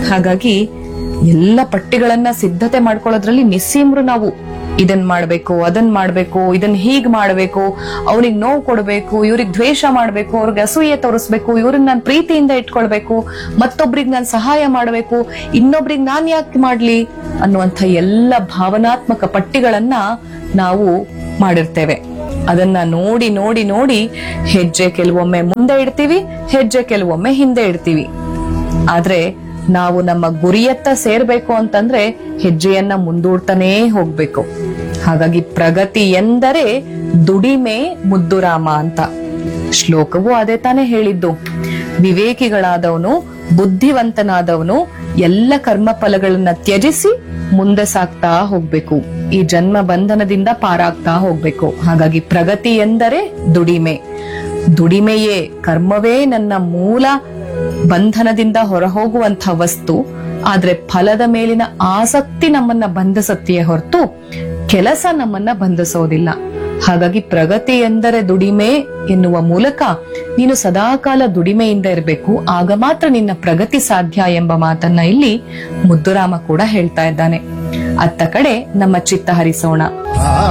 ಹಾಗಾಗಿ ಎಲ್ಲ ಪಟ್ಟಿಗಳನ್ನ ಸಿದ್ಧತೆ ಮಾಡ್ಕೊಳ್ಳೋದ್ರಲ್ಲಿ ನಿಸ್ಸೀಮ್ರು ನಾವು ಇದನ್ ಮಾಡ್ಬೇಕು ಅದನ್ ಮಾಡ್ಬೇಕು ಇದನ್ ಹೀಗ್ ಮಾಡ್ಬೇಕು ಅವ್ನಿಗ್ ನೋವು ಕೊಡ್ಬೇಕು ಇವ್ರಿಗೆ ದ್ವೇಷ ಮಾಡ್ಬೇಕು ಅವ್ರಿಗೆ ಅಸೂಯೆ ತೋರಿಸ್ಬೇಕು ಇವ್ರನ್ನ ನಾನು ಪ್ರೀತಿಯಿಂದ ಇಟ್ಕೊಳ್ಬೇಕು ಮತ್ತೊಬ್ರಿಗೆ ನಾನು ಸಹಾಯ ಮಾಡ್ಬೇಕು ಇನ್ನೊಬ್ರಿಗೆ ನಾನ್ ಯಾಕೆ ಮಾಡ್ಲಿ ಅನ್ನುವಂಥ ಎಲ್ಲ ಭಾವನಾತ್ಮಕ ಪಟ್ಟಿಗಳನ್ನ ನಾವು ಮಾಡಿರ್ತೇವೆ ಅದನ್ನ ನೋಡಿ ನೋಡಿ ನೋಡಿ ಹೆಜ್ಜೆ ಕೆಲವೊಮ್ಮೆ ಮುಂದೆ ಇಡ್ತೀವಿ ಹೆಜ್ಜೆ ಕೆಲವೊಮ್ಮೆ ಹಿಂದೆ ಇಡ್ತೀವಿ ಆದ್ರೆ ನಾವು ನಮ್ಮ ಗುರಿಯತ್ತ ಸೇರ್ಬೇಕು ಅಂತಂದ್ರೆ ಹೆಜ್ಜೆಯನ್ನ ಮುಂದೂಡ್ತಾನೇ ಹೋಗ್ಬೇಕು ಹಾಗಾಗಿ ಪ್ರಗತಿ ಎಂದರೆ ದುಡಿಮೆ ಮುದ್ದುರಾಮ ಅಂತ ಶ್ಲೋಕವು ಅದೇ ತಾನೇ ಹೇಳಿದ್ದು ವಿವೇಕಿಗಳಾದವನು ಬುದ್ಧಿವಂತನಾದವನು ಎಲ್ಲ ಕರ್ಮ ಫಲಗಳನ್ನ ತ್ಯಜಿಸಿ ಮುಂದೆ ಸಾಗ್ತಾ ಹೋಗ್ಬೇಕು ಈ ಜನ್ಮ ಬಂಧನದಿಂದ ಪಾರಾಗ್ತಾ ಹೋಗ್ಬೇಕು ಹಾಗಾಗಿ ಪ್ರಗತಿ ಎಂದರೆ ದುಡಿಮೆ ದುಡಿಮೆಯೇ ಕರ್ಮವೇ ನನ್ನ ಮೂಲ ಬಂಧನದಿಂದ ಹೊರಹೋಗುವಂತ ವಸ್ತು ಆದ್ರೆ ಫಲದ ಮೇಲಿನ ಆಸಕ್ತಿ ನಮ್ಮನ್ನ ಬಂಧಿಸತ್ತೆಯೇ ಹೊರತು ಕೆಲಸ ನಮ್ಮನ್ನ ಬಂಧಿಸೋದಿಲ್ಲ ಹಾಗಾಗಿ ಪ್ರಗತಿ ಎಂದರೆ ದುಡಿಮೆ ಎನ್ನುವ ಮೂಲಕ ನೀನು ಸದಾಕಾಲ ದುಡಿಮೆಯಿಂದ ಇರಬೇಕು ಆಗ ಮಾತ್ರ ನಿನ್ನ ಪ್ರಗತಿ ಸಾಧ್ಯ ಎಂಬ ಮಾತನ್ನ ಇಲ್ಲಿ ಮುದ್ದುರಾಮ ಕೂಡ ಹೇಳ್ತಾ ಇದ್ದಾನೆ ಅತ್ತ ಕಡೆ ನಮ್ಮ ಚಿತ್ತ ಹರಿಸೋಣ